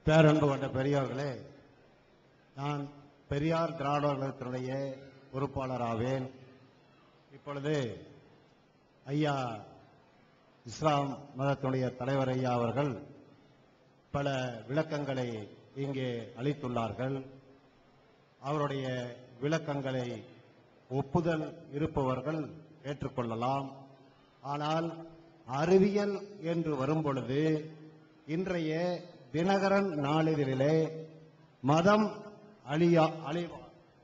பேரன்பு கொண்ட பெரியவர்களே நான் பெரியார் திராவிடர் கழகத்தினுடைய பொறுப்பாளராவேன் இப்பொழுது ஐயா இஸ்லாம் மதத்தினுடைய தலைவர் ஐயா அவர்கள் பல விளக்கங்களை இங்கே அளித்துள்ளார்கள் அவருடைய விளக்கங்களை ஒப்புதல் இருப்பவர்கள் ஏற்றுக்கொள்ளலாம் ஆனால் அறிவியல் என்று வரும்பொழுது இன்றைய தினகரன் நாளிதழிலே மதம் அழியா அழிவா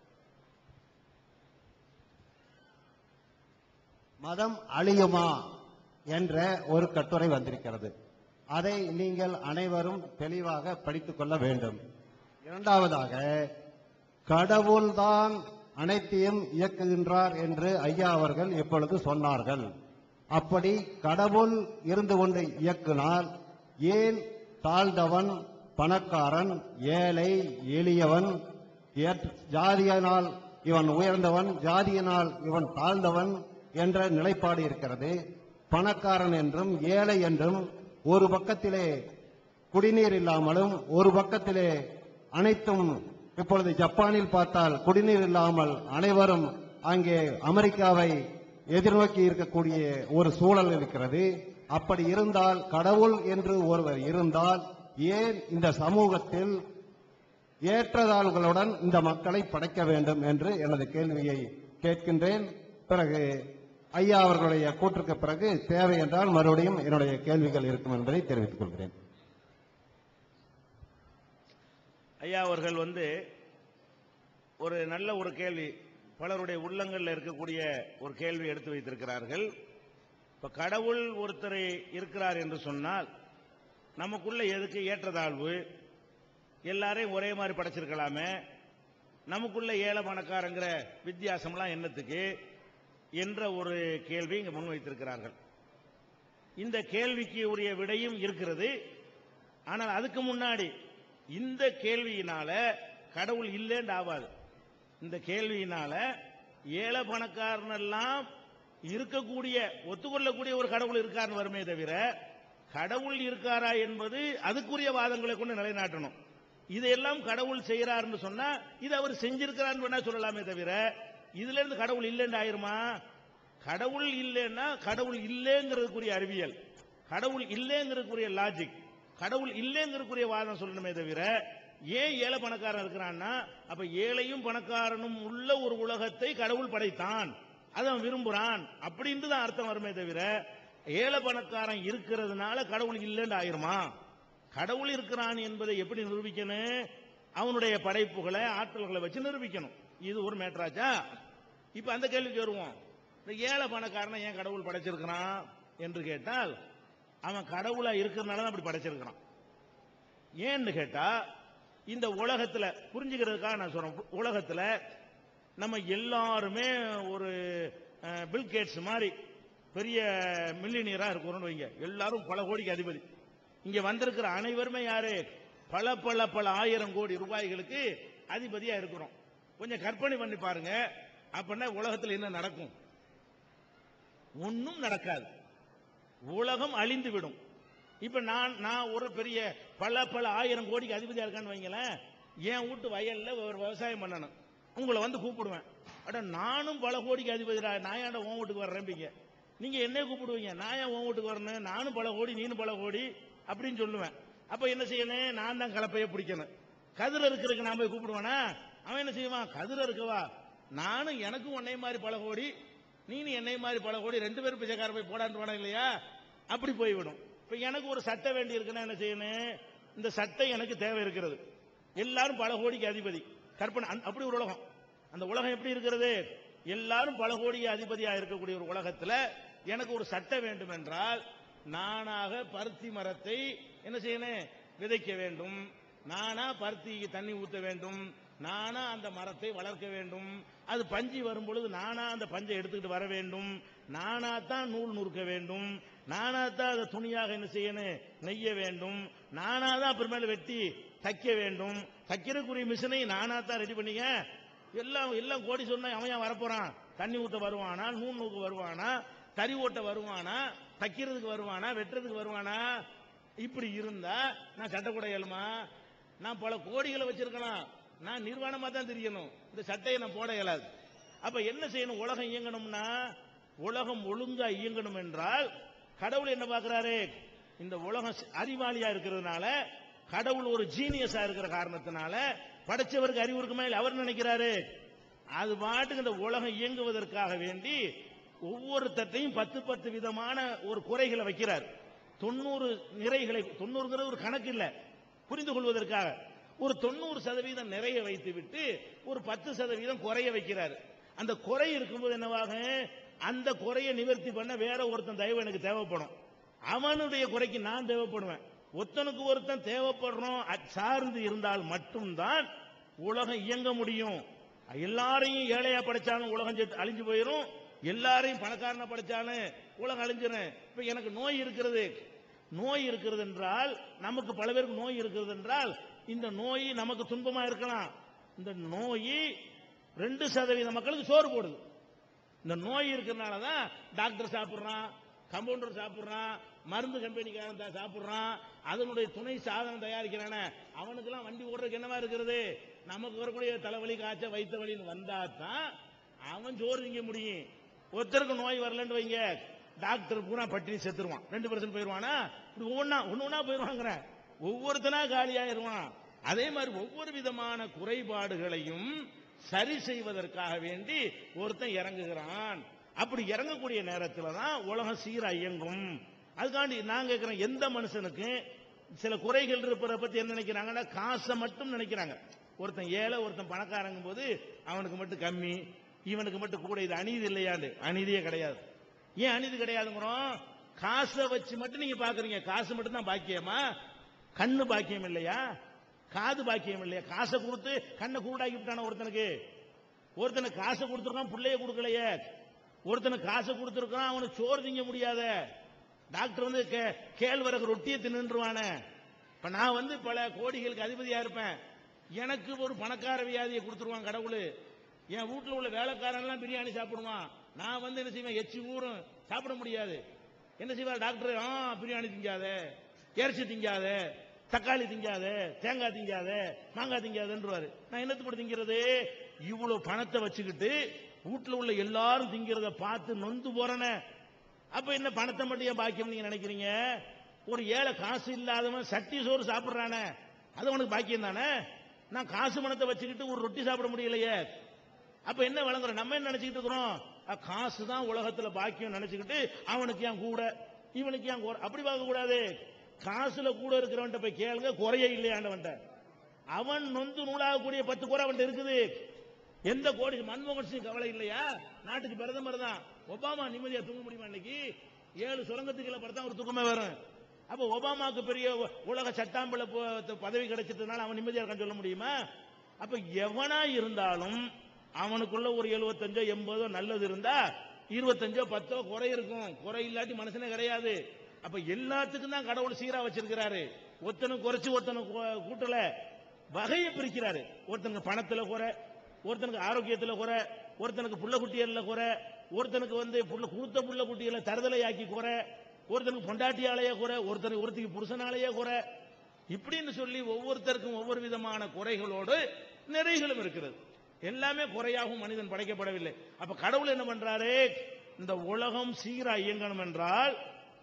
மதம் அழியுமா என்ற ஒரு கட்டுரை வந்திருக்கிறது அதை நீங்கள் அனைவரும் தெளிவாக படித்துக் கொள்ள வேண்டும் இரண்டாவதாக கடவுள்தான் அனைத்தையும் இயக்குகின்றார் என்று ஐயா அவர்கள் இப்பொழுது சொன்னார்கள் அப்படி கடவுள் இருந்து கொண்டு இயக்குனால் ஏன் தாழ்ந்தவன் பணக்காரன் ஏழை எளியவன் ஏற்ற- ஜாதியினால் இவன் உயர்ந்தவன் ஜாதியினால் இவன் தாழ்ந்தவன் என்ற நிலைப்பாடு இருக்கிறது பணக்காரன் என்றும் ஏழை என்றும் ஒரு பக்கத்திலே குடிநீர் இல்லாமலும் ஒரு பக்கத்திலே அனைத்தும் இப்பொழுது ஜப்பானில் பார்த்தால் குடிநீர் இல்லாமல் அனைவரும் அங்கே அமெரிக்காவை எதிர்நோக்கி இருக்கக்கூடிய ஒரு சூழல் இருக்கிறது அப்படி இருந்தால் கடவுள் என்று ஒருவர் இருந்தால் ஏன் இந்த சமூகத்தில் ஏற்றதாழ்வுகளுடன் இந்த மக்களை படைக்க வேண்டும் என்று எனது கேள்வியை கேட்கின்றேன் பிறகு ஐயா அவர்களுடைய கூற்றுக்கு பிறகு தேவை என்றால் மறுபடியும் என்னுடைய கேள்விகள் இருக்கும் என்பதை தெரிவித்துக் கொள்கிறேன் ஐயா அவர்கள் வந்து ஒரு நல்ல ஒரு கேள்வி பலருடைய உள்ளங்கள்ல இருக்கக்கூடிய ஒரு கேள்வி எடுத்து வைத்திருக்கிறார்கள் இப்ப கடவுள் ஒருத்தர் இருக்கிறார் என்று சொன்னால் நமக்குள்ள எதுக்கு ஏற்றதாழ்வு எல்லாரையும் ஒரே மாதிரி படைச்சிருக்கலாமே நமக்குள்ள ஏழை பணக்காரங்கிற வித்தியாசம்லாம் என்னத்துக்கு என்ற ஒரு கேள்வி இங்க முன்வைத்திருக்கிறார்கள் இந்த கேள்விக்கு உரிய விடையும் இருக்கிறது ஆனால் அதுக்கு முன்னாடி இந்த கேள்வியினால கடவுள் இல்லைன்னு ஆகாது இந்த கேள்வியினால ஏழை பணக்காரன் எல்லாம் இருக்கக்கூடிய ஒத்துக்கொள்ளக்கூடிய ஒரு கடவுள் இருக்காருன்னு வருமே தவிர கடவுள் இருக்காரா என்பது அதுக்குரிய வாதங்களை கொண்டு நிலைநாட்டணும் இதையெல்லாம் கடவுள் செய்யறாருன்னு சொன்னா இது அவர் செஞ்சிருக்கிறான்னு வேணா சொல்லலாமே தவிர இதுல இருந்து கடவுள் இல்லைன்னு ஆயிருமா கடவுள் இல்லைன்னா கடவுள் இல்லைங்கிறதுக்குரிய அறிவியல் கடவுள் இல்லைங்கிறதுக்குரிய லாஜிக் கடவுள் இல்லைங்கிறதுக்குரிய வாதம் சொல்லணுமே தவிர ஏன் ஏழை பணக்காரன் இருக்கிறான்னா அப்ப ஏழையும் பணக்காரனும் உள்ள ஒரு உலகத்தை கடவுள் படைத்தான் அதை அவன் விரும்புறான் அப்படின்ட்டு தான் அர்த்தம் வருமே தவிர ஏழை பணக்காரன் இருக்கிறதுனால கடவுள் இல்லைன்னு ஆயிருமா கடவுள் இருக்கிறான் என்பதை எப்படி நிரூபிக்கணும் அவனுடைய படைப்புகளை ஆற்றல்களை வச்சு நிரூபிக்கணும் இது ஒரு மேட்ராச்சா இப்ப அந்த கேள்விக்கு வருவோம் இந்த ஏழை பணக்காரனை ஏன் கடவுள் படைச்சிருக்கிறான் என்று கேட்டால் அவன் கடவுளா இருக்கிறதுனால தான் அப்படி படைச்சிருக்கிறான் ஏன்னு கேட்டா இந்த உலகத்துல புரிஞ்சுக்கிறதுக்காக நான் சொல்றேன் உலகத்துல நம்ம எல்லாருமே ஒரு அஹ், பில் கேட்ஸ் மாதிரி பெரிய மில்லினியரா இருக்கிறோம்னு வைங்க எல்லாரும் பல கோடிக்கு அதிபதி இங்க வந்திருக்கிற அனைவருமே யாரு பல பல பல ஆயிரம் கோடி ரூபாய்களுக்கு அதிபதியா இருக்கிறோம் கொஞ்சம் கற்பனை பண்ணி பாருங்க அப்படின்னா உலகத்துல என்ன நடக்கும் ஒன்னும் நடக்காது உலகம் அழிந்து விடும் இப்ப நான் நான் ஒரு பெரிய பல பல ஆயிரம் கோடிக்கு அதிபதியா இருக்கான்னு வைங்களேன் என் வீட்டு வயல்ல ஒரு விவசாயம் பண்ணணும் உங்களை வந்து கூப்பிடுவேன் அட நானும் பல கோடிக்கு அதிபதிடா நான் ஏன்டா உன் வீட்டுக்கு வர்றேன்பீங்க நீங்க என்ன கூப்பிடுவீங்க நான் ஏன் உன் வீட்டுக்கு வரணும் நானும் பல கோடி நீனும் பல கோடி அப்படின்னு சொல்லுவேன் அப்ப என்ன செய்யணும் நான் தான் கலப்பைய பிடிக்கணும் கதிர இருக்கிறதுக்கு நான் போய் கூப்பிடுவேனா அவன் என்ன செய்வான் கதிர இருக்கவா நானும் எனக்கும் உன்னை மாதிரி பல கோடி நீனும் என்னை மாதிரி பல கோடி ரெண்டு பேரும் பிச்சைக்கார போய் போடான்னு போனா இல்லையா அப்படி போய்விடும் இப்ப எனக்கு ஒரு சட்டை வேண்டி இருக்குன்னா என்ன செய்யணும் இந்த சட்டை எனக்கு தேவை இருக்கிறது எல்லாரும் பல கோடிக்கு அதிபதி கற்பனை அந்த- அப்படி ஒரு உலகம் அந்த உலகம் எப்படி இருக்கிறது எல்லாரும் பல கோடி அதிபதியா இருக்கக்கூடிய ஒரு உலகத்துல எனக்கு ஒரு சட்டை வேண்டும் என்றால் நானாக பருத்தி மரத்தை என்ன செய்யணும் விதைக்க வேண்டும் நானா பருத்திக்கு தண்ணி ஊத்த வேண்டும் நானா அந்த மரத்தை வளர்க்க வேண்டும் அது பஞ்சு வரும் பொழுது நானா அந்த பஞ்சை எடுத்துக்கிட்டு வர வேண்டும் நானா தான் நூல் நுறுக்க வேண்டும் நானா தான் அதை துணியாக என்ன செய்யணும் நெய்ய வேண்டும் நானா தான் அப்புறமேல வெட்டி தைக்க வேண்டும் தைக்கிறதுக்குரிய மிஷினை நானா தான் ரெடி பண்ணீங்க எல்லாம் எல்லாம் கோடி சொன்னா அவன் ஏன் வரப்போறான் தண்ணி ஊத்த வருவானா நூல் நூக்கு வருவானா தறி ஓட்ட வருவானா தைக்கிறதுக்கு வருவானா வெட்டுறதுக்கு வருவானா இப்படி இருந்தா நான் சட்டை கூட இயலுமா நான் பல கோடிகளை வச்சிருக்கலாம் நான் நிர்வாணமா தான் தெரியணும் இந்த சட்டையை நான் போட இயலாது அப்ப என்ன செய்யணும் உலகம் இயங்கணும்னா உலகம் ஒழுங்கா இயங்கணும் என்றால் கடவுள் என்ன பார்க்கிறாரு இந்த உலகம் சி- அறிவாளியா இருக்கிறதுனால கடவுள் ஒரு ஜீனியஸா இருக்கிற காரணத்தினால படைச்சவருக்கு அறிவு இருக்குமா இல்ல அவர் நினைக்கிறாரு அது பாட்டுக்கு இந்த உலகம் இயங்குவதற்காக வேண்டி ஒவ்வொரு தட்டையும் பத்து பத்து விதமான ஒரு குறைகளை வைக்கிறார் தொண்ணூறு நிறைகளை தொண்ணூறுங்கிறது ஒரு கணக்கு இல்ல புரிந்து கொள்வதற்காக ஒரு தொண்ணூறு சதவீதம் நிறைய வைத்து விட்டு ஒரு பத்து சதவீதம் குறைய வைக்கிறார் அந்த குறை இருக்கும்போது என்னவாக அந்த குறையை நிவர்த்தி பண்ண வேற ஒருத்தன் தயவு எனக்கு தேவைப்படும் அவனுடைய குறைக்கு நான் தேவைப்படுவேன் ஒருத்தனுக்கு ஒருத்தன் தேவைப்படுறோம் அது சார்ந்து இருந்தால் மட்டும்தான் உலகம் இயங்க முடியும் எல்லாரையும் ஏழையா படைச்சாலும் உலகம் செத்து அழிஞ்சு போயிரும் எல்லாரையும் பணக்காரனா படைச்சாலும் உலகம் அழிஞ்சிரும் இப்ப எனக்கு நோய் இருக்கிறது நோய் இருக்கிறது என்றால் நமக்கு பல பேருக்கு நோய் இருக்கிறது என்றால் இந்த நோய் நமக்கு துன்பமா இருக்கலாம் இந்த நோய் ரெண்டு சதவீத மக்களுக்கு சோறு போடுது இந்த நோய் இருக்கிறனால தான் டாக்டர் சாப்பிடுறான் கம்பவுண்டர் சாப்பிடுறான் மருந்து கம்பெனிக்காரன் தான் சாப்பிடுறான் அதனுடைய துணை சாதனம் தயாரிக்கிறானே அவனுக்கெல்லாம் வண்டி ஓடுறதுக்கு என்னவா இருக்கிறது நமக்கு வரக்கூடிய தலைவலி காய்ச்சல் வயிற்று வலின்னு வந்தா தான் அவன் சோறு திங்க முடியும் ஒருத்தருக்கு நோய் வரலன்னு வைங்க டாக்டர் பூரா பட்டினி செத்துருவான் ரெண்டு பர்சன்ட் போயிருவானா இப்படி ஒவ்வொன்னா ஒண்ணு ஒண்ணா போயிருவாங்கிற ஒவ்வொருத்தனா காலியாயிருவான் அதே மாதிரி ஒவ்வொரு விதமான குறைபாடுகளையும் சரி செய்வதற்காக வேண்டி ஒருத்தன் இறங்குகிறான் அப்படி இறங்கக்கூடிய நேரத்துல தான் உலகம் சீரா இயங்கும் அதுக்காண்டி நான் கேட்கிறேன் எந்த மனுஷனுக்கு சில குறைகள் இருப்பதை பத்தி என்ன நினைக்கிறாங்கன்னா காசை மட்டும் நினைக்கிறாங்க ஒருத்தன் ஏழை ஒருத்தன் பணக்காரங்கும் போது அவனுக்கு மட்டும் கம்மி இவனுக்கு மட்டும் கூட இது அநீதி இல்லையாண்டு அநீதியே கிடையாது ஏன் அநீதி கிடையாதுங்கிறோம் காசை வச்சு மட்டும் நீங்க பாக்குறீங்க காசு மட்டும் தான் பாக்கியமா கண்ணு பாக்கியம் இல்லையா காது பாக்கியம் இல்லையா காசை கொடுத்து கண்ணை குருடாக்கி விட்டான ஒருத்தனுக்கு ஒருத்தனுக்கு காசை கொடுத்துருக்கான் பிள்ளைய கொடுக்கலையே ஒருத்தனுக்கு காசை கொடுத்துருக்கான் அவனுக்கு சோறு திங்க முடியாத டாக்டர் வந்து கே- கேழ்வரகு ரொட்டியை தின்னுருவானே இப்ப நான் வந்து பல கோடிகளுக்கு அதிபதியா இருப்பேன் எனக்கு ஒரு பணக்கார வியாதியை கொடுத்துருவான் கடவுள் என் வீட்டுல உள்ள வேலைக்காரன் எல்லாம் பிரியாணி சாப்பிடுவான் நான் வந்து என்ன செய்வேன் எச்சி ஊறும் சாப்பிட முடியாது என்ன செய்வார் டாக்டர் ஆ பிரியாணி திங்காத இறைச்சி திங்காத தக்காளி திங்காத தேங்காய் திங்காத மாங்காய் திங்காதன்றுவாரு நான் என்னத்து போட்டு திங்கிறது இவ்வளவு பணத்தை வச்சுக்கிட்டு வீட்டுல உள்ள எல்லாரும் திங்கிறத பார்த்து நொந்து போறேனே அப்ப என்ன பணத்தை மட்டும் ஏன் பாக்கியம் நீங்க நினைக்கிறீங்க ஒரு ஏழை காசு இல்லாதவன் சட்டி சோறு சாப்பிடுறானே அது உனக்கு பாக்கியம் தானே நான் காசு பணத்தை வச்சுக்கிட்டு ஒரு ரொட்டி சாப்பிட முடியலையே அப்ப என்ன வழங்குறோம் நம்ம என்ன நினைச்சுக்கிட்டு இருக்கிறோம் அஹ், காசு தான் உலகத்துல பாக்கியம் நினைச்சுக்கிட்டு அவனுக்கு ஏன் கூட இவனுக்கு ஏன் குறை அப்படி பார்க்க கூடாது காசுல கூட இருக்கிறவன்ட்ட போய் கேளுங்க குறைய இல்லையாண்டவன்ட்ட அவன் நொந்து நூலாகக்கூடிய பத்து குறை அவன்கிட்ட இருக்குது எந்த கோடி மன்மோகன் சிங் கவலை இல்லையா நாட்டுக்கு பிரதமர் தான் ஒபாமா நிம்மதியா தூங்க முடியுமா இன்னைக்கு ஏழு சுரங்கத்துக்குள்ள படுத்தா ஒரு தூக்கமே வரும் அப்ப ஒபாமாக்கு பெரிய உ- உலக சட்டாம்பல ப- பதவி கிடைச்சதுனால அவன் நிம்மதியா இருக்கான்னு சொல்ல முடியுமா அப்ப எவனா இருந்தாலும் அவனுக்குள்ள ஒரு எழுபத்தஞ்சோ எண்பதோ நல்லது இருந்தா இருபத்தஞ்சோ பத்தோ குறை இருக்கும் குறை இல்லாட்டி மனுஷனே கிடையாது அப்ப எல்லாத்துக்கும் தான் கடவுள் சீரா வச்சிருக்கிறாரு ஒருத்தனுக்கு குறைச்சு ஒருத்தனுக்கு கூ- கூட்டல வகையை பிரிக்கிறாரு ஒருத்தனுக்கு பணத்துல குறை ஒருத்தனுக்கு ஆரோக்கியத்துல குறை ஒருத்தனுக்கு புள்ள குட்டியல்ல குறை ஒருத்தனுக்கு வந்து புள்ள கொடுத்த புள்ள குட்டிகளை தருதலையாக்கி குறை ஒருத்தனுக்கு பொண்டாட்டியாலேயே குறை ஒருத்தனுக்கு ஒருத்திக்கு புருஷனாலேயே குறை இப்படின்னு சொல்லி ஒவ்வொருத்தருக்கும் ஒவ்வொரு விதமான குறைகளோடு நிறைகளும் இருக்கிறது எல்லாமே குறையாகவும் மனிதன் படைக்கப்படவில்லை அப்ப கடவுள் என்ன பண்றாரு இந்த உலகம் சீரா இயங்கணும் என்றால்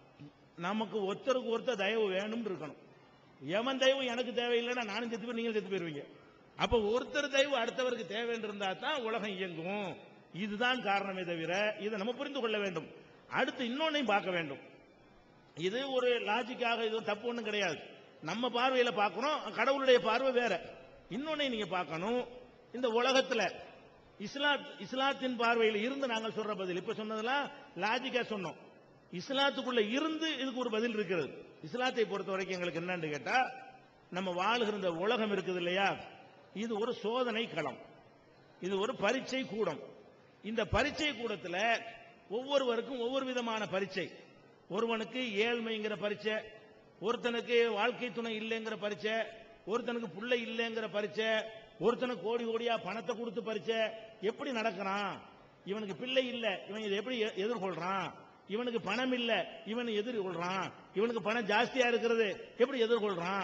நமக்கு ஒருத்தருக்கு ஒருத்தர் தயவு வேணும் இருக்கணும் எவன் தயவு எனக்கு தேவையில்லைன்னா நானும் செத்து போய் நீங்களும் செத்து போயிருவீங்க அப்ப ஒருத்தர் தயவு அடுத்தவருக்கு தேவை இருந்தா தான் உலகம் இயங்கும் இதுதான் காரணமே தவிர இதை நம்ம புரிந்து கொள்ள வேண்டும் அடுத்து இன்னொன்னையும் பார்க்க வேண்டும் இது ஒரு லாஜிக்காக இது ஒரு தப்பு ஒண்ணும் கிடையாது நம்ம பார்வையில பார்க்கணும் கடவுளுடைய பார்வை வேற இன்னொன்னு நீங்க பார்க்கணும் இந்த உலகத்துல இஸ்லாத் இஸ்லாத்தின் பார்வையில் இருந்து நாங்கள் சொல்ற பதில் இப்ப சொன்னதெல்லாம் லாஜிக்கா சொன்னோம் இஸ்லாத்துக்குள்ள இருந்து இதுக்கு ஒரு பதில் இருக்கிறது இஸ்லாத்தை பொறுத்த வரைக்கும் எங்களுக்கு என்னன்னு கேட்டா நம்ம வாழுகிற இந்த உலகம் இருக்குது இல்லையா இது ஒரு சோதனை களம் இது ஒரு பரீட்சை கூடம் இந்த பரீட்சை கூடத்துல ஒவ்வொருவருக்கும் ஒவ்வொரு விதமான பரீட்சை ஒருவனுக்கு ஏழ்மைங்கிற பரீட்சை ஒருத்தனுக்கு வாழ்க்கை துணை இல்லைங்கிற பரீட்சை ஒருத்தனுக்கு புள்ள இல்லைங்கிற பரீட்சை ஒருத்தனுக்கு கோடி கோடியா பணத்தை கொடுத்து பரீட்சை எப்படி நடக்கிறான் இவனுக்கு பிள்ளை இல்ல இவன் இதை எப்படி எ- எதிர்கொள்றான் இவனுக்கு பணம் இல்ல இவன் எதிர்கொள்றான் இவனுக்கு பணம் ஜாஸ்தியா இருக்கிறது எப்படி எதிர்கொள்றான்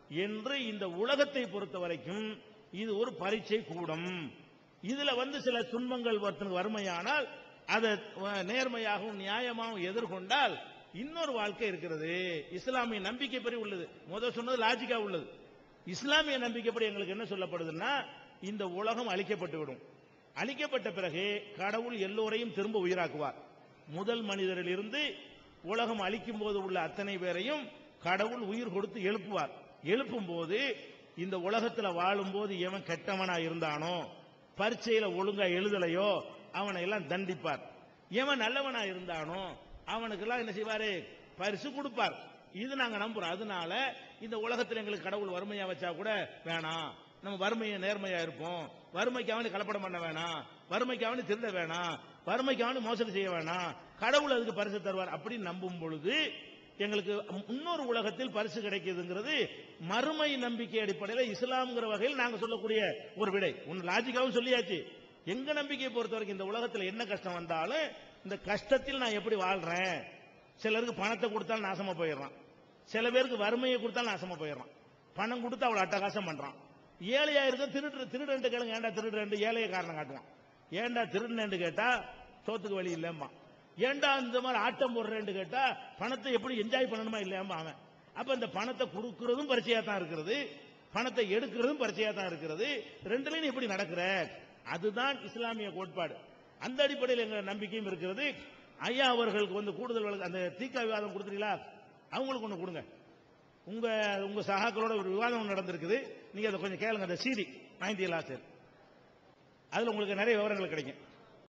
என்று இந்த உலகத்தை பொறுத்த வரைக்கும் இது ஒரு பரீட்சை கூடம் இதுல வந்து சில துன்பங்கள் ஒருத்தனுக்கு வறுமையானால் அதை அஹ், நேர்மையாகவும் நியாயமாகவும் எதிர்கொண்டால் இன்னொரு வாழ்க்கை இருக்கிறது இஸ்லாமிய நம்பிக்கைப்படி உள்ளது முதல் சொன்னது லாஜிக்கா உள்ளது இஸ்லாமிய நம்பிக்கைப்படி எங்களுக்கு என்ன சொல்லப்படுதுன்னா இந்த உலகம் அழிக்கப்பட்டு விடும் அழிக்கப்பட்ட பிறகு கடவுள் எல்லோரையும் திரும்ப உயிராக்குவார் முதல் மனிதரிலிருந்து உலகம் அழிக்கும் போது உள்ள அத்தனை பேரையும் கடவுள் உயிர் கொடுத்து எழுப்புவார் எழுப்பும் போது இந்த உலகத்துல வாழும்போது எவன் கெட்டவனா இருந்தானோ பரீட்சையில ஒழுங்கா எழுதலையோ அவனை எல்லாம் தண்டிப்பார் எவன் நல்லவனா இருந்தானோ அவனுக்கெல்லாம் என்ன செய்வாரு பரிசு கொடுப்பார் இது நாங்க நம்புறோம் அதனால இந்த உலகத்துல எங்களுக்கு கடவுள் வறுமையா வச்சா கூட வேணாம் நம்ம வறுமையை நேர்மையா இருப்போம் வறுமைக்கு அவனு கலப்படம் பண்ண வேணாம் வறுமைக்கு அவனு திருட வேணாம் வறுமைக்கு அவனு மோசடி செய்ய வேணாம் கடவுள் அதுக்கு பரிசு தருவார் அப்படின்னு நம்பும் பொழுது எங்களுக்கு இன்னொரு உலகத்தில் பரிசு கிடைக்குதுங்கிறது மறுமை நம்பிக்கை அடிப்படையில் இஸ்லாம்ங்கிற வகையில் நாங்க சொல்லக்கூடிய ஒரு விடை ஒன்னு லாஜிக்காவும் சொல்லியாச்சு எங்க நம்பிக்கையை பொறுத்த வரைக்கும் இந்த உலகத்துல என்ன கஷ்டம் வந்தாலும் இந்த கஷ்டத்தில் நான் எப்படி வாழ்றேன் சிலருக்கு பணத்தை கொடுத்தாலும் நாசமா போயிடுறான் சில பேருக்கு வறுமையை கொடுத்தாலும் நாசமா போயிடுறான் பணம் கொடுத்து அவளை அட்டகாசம் பண்றான் ஏழையா இருக்க திருடு திருடுன்ட்டு கேளுங்க ஏன்டா திருடுறேன் ஏழைய காரணம் காட்டுவான் ஏன்டா திருடுனேன்னு கேட்டா சோத்துக்கு வழி இல்லைம்மா ஏன்டா இந்த மாதிரி ஆட்டம் போடுறேன்னு கேட்டா பணத்தை எப்படி என்ஜாய் பண்ணணுமா இல்லையாம்பா அவன் அப்ப இந்த பணத்தை கொடுக்கறதும் பரிச்சையா தான் இருக்கிறது பணத்தை எடுக்கிறதும் பரிச்சையா தான் இருக்கிறது ரெண்டுலையும் எப்படி நடக்கிற அதுதான் இஸ்லாமிய கோட்பாடு அந்த அடிப்படையில் எங்க நம்பிக்கையும் இருக்கிறது ஐயா அவர்களுக்கு வந்து கூடுதல் வழக்கு- அந்த தீக்கா விவாதம் கொடுத்துறீங்களா அவங்களுக்கு ஒண்ணு கொடுங்க உங்க உங்க சகாக்களோட ஒரு விவாதம் ஒண்ணு நடந்திருக்குது நீங்க அதை கொஞ்சம் கேளுங்க அந்த சிடி நைன்டி லாஸ்ட் அதுல உங்களுக்கு நிறைய விவரங்கள் கிடைக்கும்